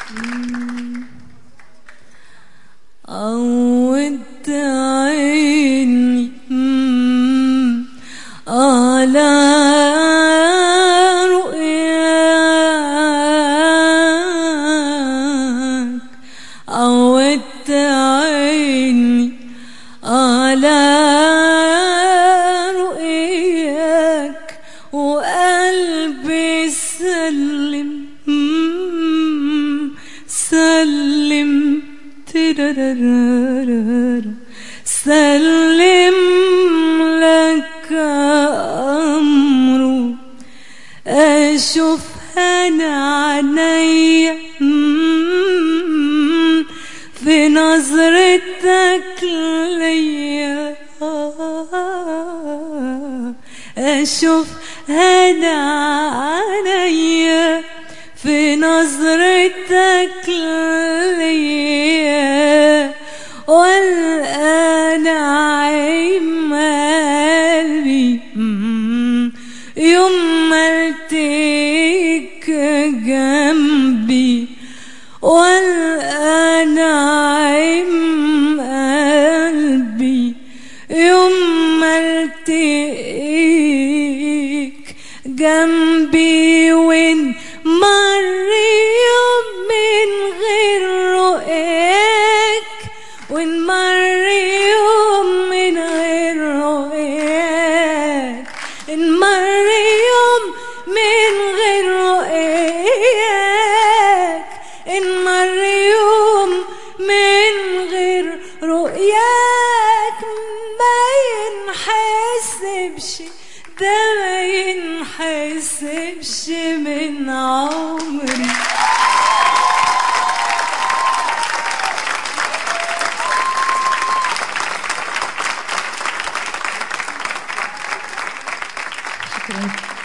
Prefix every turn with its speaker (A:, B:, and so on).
A: عودت عيني مم، على رؤياك عودت عيني على رؤياك وقلبي سلم مم، سلم ترررررر سلم لك أمره أشوف أنا عينيا مم، في نظرتك ليا أشوف أنا عينيا في نظرتك ليا والآن عيم قلبي مم، يوم ما التك جنبي والآن عيم قلبي يوم ما التقيك جنبي وين مر يوم من غير رؤيك وين مر يوم من غير رؤيك إن مر يوم من غير رؤيك إن مر يوم من غير رؤياك ما ينحسبش ده ما ينحسبش من عمري شكرا